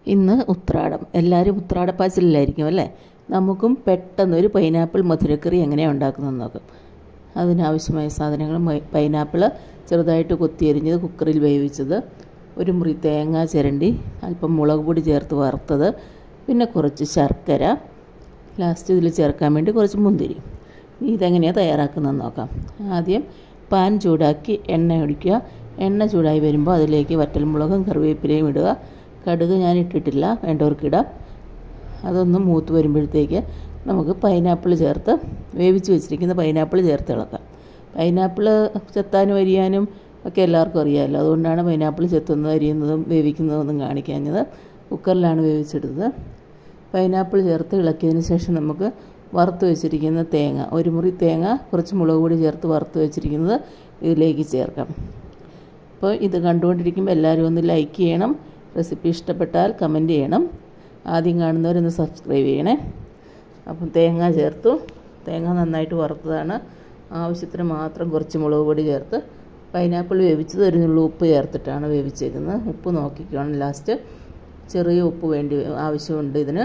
ഇന്ന് ഉത്രാടം എല്ലാവരും ഉത്രാടപ്പാച്ചിലായിരിക്കും അല്ലേ നമുക്കും പെട്ടെന്ന് ഒരു പൈനാപ്പിൾ മധുരക്കറി എങ്ങനെയാണ് ഉണ്ടാക്കുന്നതെന്ന് നോക്കാം അതിനാവശ്യമായ സാധനങ്ങൾ പൈനാപ്പിൾ ചെറുതായിട്ട് കൊത്തിയരിഞ്ഞത് കുക്കറിൽ വേവിച്ചത് ഒരു മുറി തേങ്ങ ചിരണ്ടി അല്പം മുളക് പൊടി ചേർത്ത് വറുത്തത് പിന്നെ കുറച്ച് ശർക്കര ലാസ്റ്റ് ഇതിൽ ചേർക്കാൻ വേണ്ടി കുറച്ച് മുന്തിരി ഇതെങ്ങനെയാണ് തയ്യാറാക്കുന്നതെന്ന് നോക്കാം ആദ്യം പാൻ ചൂടാക്കി എണ്ണ ഒഴിക്കുക എണ്ണ ചൂടായി വരുമ്പോൾ അതിലേക്ക് വറ്റൽമുളകും കറിവേപ്പിലയും ഇടുക കടുക് ഞാൻ ഇട്ടിട്ടില്ല വേണ്ടവർക്കിടാം അതൊന്ന് മൂത്ത് വരുമ്പോഴത്തേക്ക് നമുക്ക് പൈനാപ്പിൾ ചേർത്ത് വേവിച്ച് വെച്ചിരിക്കുന്ന പൈനാപ്പിൾ ചേർത്ത് ഇളക്കാം പൈനാപ്പിൾ ചെത്താനും അരിയാനും ഒക്കെ എല്ലാവർക്കും അറിയാമല്ലോ അതുകൊണ്ടാണ് പൈനാപ്പിൾ ചെത്തുന്നത് അരിയുന്നതും വേവിക്കുന്നതും ഒന്നും കാണിക്കാഞ്ഞത് കുക്കറിലാണ് വേവിച്ചെടുത്തത് പൈനാപ്പിൾ ചേർത്ത് ഇളക്കിയതിന് ശേഷം നമുക്ക് വറുത്ത് വെച്ചിരിക്കുന്ന തേങ്ങ ഒരു മുറി തേങ്ങ കുറച്ച് മുളക് പൊടി ചേർത്ത് വറുത്ത് വെച്ചിരിക്കുന്നത് ഇതിലേക്ക് ചേർക്കാം അപ്പോൾ ഇത് കണ്ടുകൊണ്ടിരിക്കുമ്പോൾ എല്ലാവരും ഒന്ന് ലൈക്ക് ചെയ്യണം റെസിപ്പി ഇഷ്ടപ്പെട്ടാൽ കമൻറ്റ് ചെയ്യണം ആദ്യം കാണുന്നവരൊന്ന് സബ്സ്ക്രൈബ് ചെയ്യണേ അപ്പം തേങ്ങ ചേർത്തു തേങ്ങ നന്നായിട്ട് വറുത്തതാണ് ആവശ്യത്തിന് മാത്രം കുറച്ച് മുളക് പൊടി ചേർത്ത് പൈനാപ്പിൾ വേവിച്ചത് ഒരു നുള്ളു ഉപ്പ് ചേർത്തിട്ടാണ് വേവിച്ചേക്കുന്നത് ഉപ്പ് നോക്കിക്കണം ലാസ്റ്റ് ചെറിയ ഉപ്പ് വേണ്ടി ആവശ്യമുണ്ട് ഇതിന്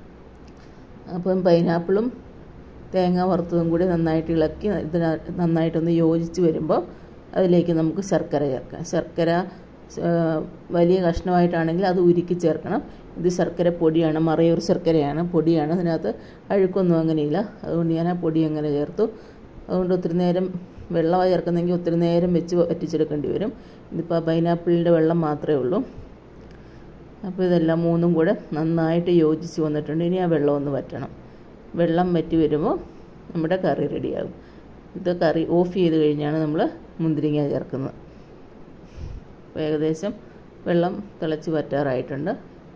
അപ്പം പൈനാപ്പിളും തേങ്ങ വറുത്തതും കൂടി നന്നായിട്ട് ഇളക്കി ഇതിന് നന്നായിട്ടൊന്ന് യോജിച്ച് വരുമ്പോൾ അതിലേക്ക് നമുക്ക് ശർക്കര ചേർക്കാം ശർക്കര വലിയ കഷ്ണമായിട്ടാണെങ്കിൽ അത് ഉരുക്കി ചേർക്കണം ഇത് ശർക്കര പൊടിയാണ് മറയൂർ ശർക്കരയാണ് പൊടിയാണ് അതിനകത്ത് അഴുക്കൊന്നും അങ്ങനെയില്ല അതുകൊണ്ട് ഞാൻ ആ പൊടി അങ്ങനെ ചേർത്തു അതുകൊണ്ട് ഒത്തിരി നേരം വെള്ളമാണ് ചേർക്കുന്നെങ്കിൽ ഒത്തിരി നേരം വെച്ച് വറ്റിച്ചെടുക്കേണ്ടി വരും ഇതിപ്പോൾ പൈനാപ്പിളിൻ്റെ വെള്ളം മാത്രമേ ഉള്ളൂ അപ്പോൾ ഇതെല്ലാം മൂന്നും കൂടെ നന്നായിട്ട് യോജിച്ച് വന്നിട്ടുണ്ട് ഇനി ആ വെള്ളം ഒന്ന് വറ്റണം വെള്ളം വറ്റി വരുമ്പോൾ നമ്മുടെ കറി റെഡിയാകും ഇത് കറി ഓഫ് ചെയ്ത് കഴിഞ്ഞാണ് നമ്മൾ മുന്തിരിങ്ങ ചേർക്കുന്നത് ഏകദേശം വെള്ളം തിളച്ച് വറ്റാറായിട്ടുണ്ട്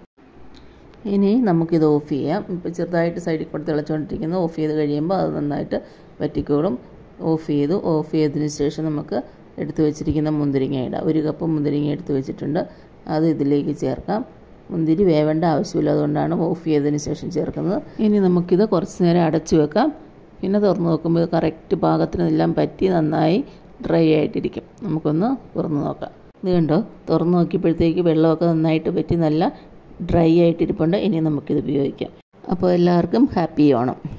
ഇനി നമുക്കിത് ഓഫ് ചെയ്യാം ഇപ്പോൾ ചെറുതായിട്ട് സൈഡിൽ കൂടെ തിളച്ചുകൊണ്ടിരിക്കുന്നത് ഓഫ് ചെയ്ത് കഴിയുമ്പോൾ അത് നന്നായിട്ട് വറ്റിക്കോളും ഓഫ് ചെയ്തു ഓഫ് ചെയ്തതിന് ശേഷം നമുക്ക് എടുത്തു വെച്ചിരിക്കുന്ന മുന്തിരിങ്ങ ഇടാം ഒരു കപ്പ് മുന്തിരിങ്ങ എടുത്ത് വെച്ചിട്ടുണ്ട് അത് ഇതിലേക്ക് ചേർക്കാം മുന്തിരി വേവേണ്ട ആവശ്യമില്ല അതുകൊണ്ടാണ് ഓഫ് ചെയ്തതിന് ശേഷം ചേർക്കുന്നത് ഇനി നമുക്കിത് കുറച്ച് നേരം അടച്ചു വെക്കാം പിന്നെ തുറന്ന് നോക്കുമ്പോൾ കറക്റ്റ് പാകത്തിനെല്ലാം പറ്റി നന്നായി ഡ്രൈ ആയിട്ടിരിക്കും നമുക്കൊന്ന് തുറന്ന് നോക്കാം ഇത് കണ്ടോ തുറന്ന് നോക്കിയപ്പോഴത്തേക്ക് വെള്ളമൊക്കെ നന്നായിട്ട് പറ്റി നല്ല ഡ്രൈ ആയിട്ടിരിപ്പുണ്ട് ഇനി നമുക്കിത് ഉപയോഗിക്കാം അപ്പോൾ എല്ലാവർക്കും ഹാപ്പി ഓണം